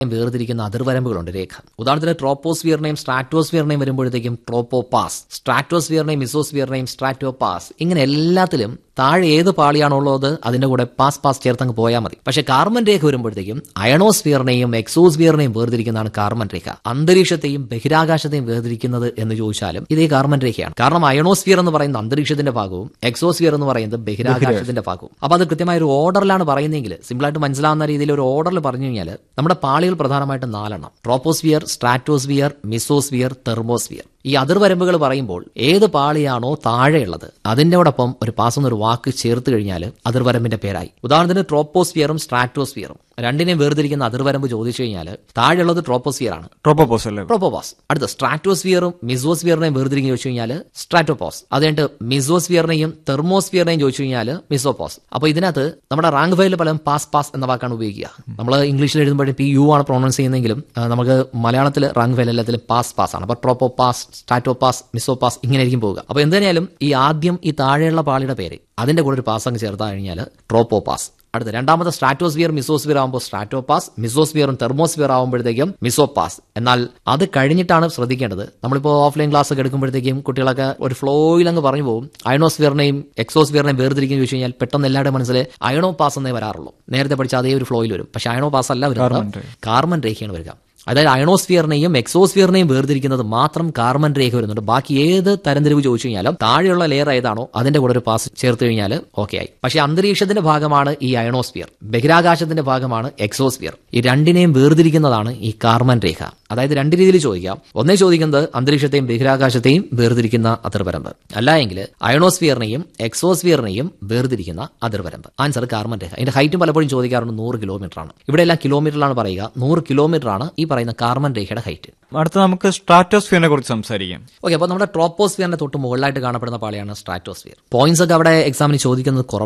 വേർതിരിക്കുന്ന അതിർവരമ്പുകളുണ്ട് രേഖ ഉദാഹരണത്തിന് ട്രോപ്പോസ്ഫിയറിനെയും സ്ട്രാറ്റോസ്ഫിയറിനെയും വരുമ്പോഴത്തേക്കും ട്രോപ്പോപാസ് സ്ട്രാറ്റോസ്ഫിയറിനെയും മിസോസ്ഫിയറിനെയും സ്ട്രാറ്റോപാസ് ഇങ്ങനെ എല്ലാത്തിലും താഴെ ഏത് പാളിയാണുള്ളത് അതിന്റെ കൂടെ പാസ് പാസ് ചേർത്തങ്ങ് പോയാൽ മതി പക്ഷെ കാർബൺ രേഖ വരുമ്പോഴത്തേക്കും അയണോസ്ഫിയറിനെയും എക്സോസ്ഫിയറിനെയും വേർതിരിക്കുന്നതാണ് കാർബൺ രേഖ അന്തരീക്ഷത്തെയും ബഹിരാകാശത്തെയും വേർതിരിക്കുന്നത് എന്ന് ചോദിച്ചാലും ഇതേ കാർബൺ രേഖയാണ് കാരണം അയണോസ്ഫിയർ എന്ന് പറയുന്നത് അന്തരീക്ഷത്തിന്റെ ഭാഗവും എക്സോസ്ഫിയർ എന്ന് പറയുന്നത് ബഹിരാകാശത്തിന്റെ ഭാഗവും അപ്പൊ അത് കൃത്യമായ ഒരു ഓർഡറിലാണ് പറയുന്നതെങ്കിൽ സിമ്പിളായിട്ട് മനസ്സിലാവുന്ന രീതിയിൽ ഒരു ഓർഡറിൽ പറഞ്ഞു കഴിഞ്ഞാൽ നമ്മുടെ പാളികൾ പ്രധാനമായിട്ടും നാലെണ്ണം ട്രോപ്പോസ്ഫിയർ സ്ട്രാറ്റോസ്ഫിയർ മിസോസ്ഫിയർ തെർമോസ്ഫിയർ ഈ അതിർവരമ്പുകൾ പറയുമ്പോൾ ഏത് പാളിയാണോ താഴെയുള്ളത് അതിൻ്റെയോടൊപ്പം ഒരു പാസ് എന്നൊരു വാക്ക് ചേർത്ത് കഴിഞ്ഞാൽ അതിർവരമ്പിന്റെ പേരായി ഉദാഹരണത്തിന് ട്രോപ്പോസ്ഫിയറും സ്ട്രാറ്റോസ്ഫിയറും രണ്ടിനെയും വേർതിരിക്കുന്ന അതിർവരമ്പ് ചോദിച്ചു കഴിഞ്ഞാൽ താഴെയുള്ളത് ട്രോപ്പോസ്ഫിയർ ആണ് ട്രോപ്പോപോസ് അല്ലേ ട്രോപ്പോപാസ് അടുത്ത സ്ട്രാറ്റോസ്ഫിയറും മിസോസ്ഫിയറിനെയും വേർതിരിക്കുന്ന ചോദിച്ചു കഴിഞ്ഞാൽ സ്ട്രാറ്റോപോസ് അത് കഴിഞ്ഞിട്ട് മിസോസ്ഫിയറിനെയും തെർമോസ്ഫിയറിനെയും ചോദിച്ചു കഴിഞ്ഞാൽ മിസോപോസ് അപ്പൊ ഇതിനകത്ത് നമ്മുടെ റാങ്ക് ഫയലിൽ പലരും പാസ് പാസ് എന്ന വാക്കാണ് ഉപയോഗിക്കുക നമ്മൾ ഇംഗ്ലീഷിൽ എഴുതുമ്പോഴും പി യു ആണ് പ്രൊണൗൺസ് ചെയ്യുന്നെങ്കിലും ആ, നമുക്ക് മലയാളത്തിൽ റാങ്ക് ഫയൽ എല്ലാത്തിലും പാസ് പാസ് ആണ് അപ്പൊ ട്രോപ്പോപാസ് സ്ട്രാറ്റോപാസ് മിസോപാസ് ഇങ്ങനെ ആയിരിക്കും പോവുക അപ്പൊ എന്തായാലും ഈ ആദ്യം ഈ താഴെയുള്ള പാളിയുടെ പേര് അതിന്റെ കൂടെ ഒരു പാസ് അങ്ങ് ചേർത്താ കഴിഞ്ഞാൽ ട്രോപ്പോപാസ് അടുത്ത രണ്ടാമത്തെ സ്ട്രാറ്റോസ്ഫിയർ മിസോസ്ഫിയർ ആകുമ്പോൾ സ്ട്രാറ്റോപാസ് മിസോസ്ഫിയറും തെർമോസ്ഫിയർ ആകുമ്പോഴത്തേക്കും മിസോപാസ് എന്നാൽ അത് കഴിഞ്ഞിട്ടാണ് ശ്രദ്ധിക്കേണ്ടത് നമ്മളിപ്പോൾ ഓഫ്ലൈൻ ക്ലാസ് ഒക്കെ എടുക്കുമ്പോഴത്തേക്കും കുട്ടികളൊക്കെ ഒരു ഫ്ലോയിൽ അങ്ങ് പറഞ്ഞു പോകും അയണോസ്ഫിയറിനെയും എക്സോസ്ഫിയറിനെയും വേർതിരിക്കുന്ന ചോദിച്ചു കഴിഞ്ഞാൽ പെട്ടെന്ന് എല്ലാവരുടെ മനസ്സിൽ അയണോ പാസ് എന്നേ വരാറുള്ളൂ നേരത്തെ പഠിച്ച അതേ ഒരു ഫ്ലോയിൽ വരും പക്ഷെ അയണോ പാസ് അല്ല വരുന്നത് കാർബൺ രേഖയാണ് വരിക അതായത് അയണോസ്ഫിയറിനെയും എക്സോസ്ഫിയറിനെയും വേർതിരിക്കുന്നത് മാത്രം കാർബൺ രേഖ വരുന്നുണ്ട് ബാക്കി ഏത് തരംതിരിവ് ചോദിച്ചു കഴിഞ്ഞാലും താഴെയുള്ള ലെയർ ഏതാണോ അതിന്റെ കൂടെ ഒരു പാസ് ചേർത്ത് കഴിഞ്ഞാൽ ഓക്കെ ആയി പക്ഷെ അന്തരീക്ഷത്തിന്റെ ഭാഗമാണ് ഈ അയണോസ്ഫിയർ ബഹിരാകാശത്തിന്റെ ഭാഗമാണ് എക്സോസ്ഫിയർ ഈ രണ്ടിനെയും വേർതിരിക്കുന്നതാണ് ഈ കാർബൺ രേഖ അതായത് രണ്ട് രീതിയിൽ ചോദിക്കാം ഒന്നേ ചോദിക്കുന്നത് അന്തരീക്ഷത്തെയും ബഹിരാകാശത്തെയും വേർതിരിക്കുന്ന അതിർവരമ്പ് അല്ല എങ്കിൽ അയണോസ്ഫിയറിനെയും എക്സോസ്ഫിയറിനെയും വേർതിരിക്കുന്ന അതിർവരമ്പ് ആൻസർ കാർബൺ രേഖ ഇതിന്റെ ഹൈറ്റും പലപ്പോഴും ചോദിക്കാറുണ്ട് നൂറ് കിലോമീറ്റർ ആണ് ഇവിടെ എല്ലാം കിലോമീറ്ററിലാണ് പറയുക നൂറ് കിലോമീറ്റർ ആണ് ഈ പറയുന്ന കാർബൺ രേഖയുടെ ഹൈറ്റ് അടുത്ത നമുക്ക് സ്ട്രാറ്റോസ്ഫിയറിനെ കുറിച്ച് സംസാരിക്കാം ഓക്കെ അപ്പോൾ നമ്മുടെ ട്രോപ്പോസ്ഫിയറിന്റെ തൊട്ട് മുകളിലായിട്ട് കാണപ്പെടുന്ന പാളിയാണ് സ്ട്രാറ്റോസ്ഫിയർ പോയിന്റ്സ് ഒക്കെ അവിടെ എക്സാമിന് ചോദിക്കുന്നത് കുറവാണ്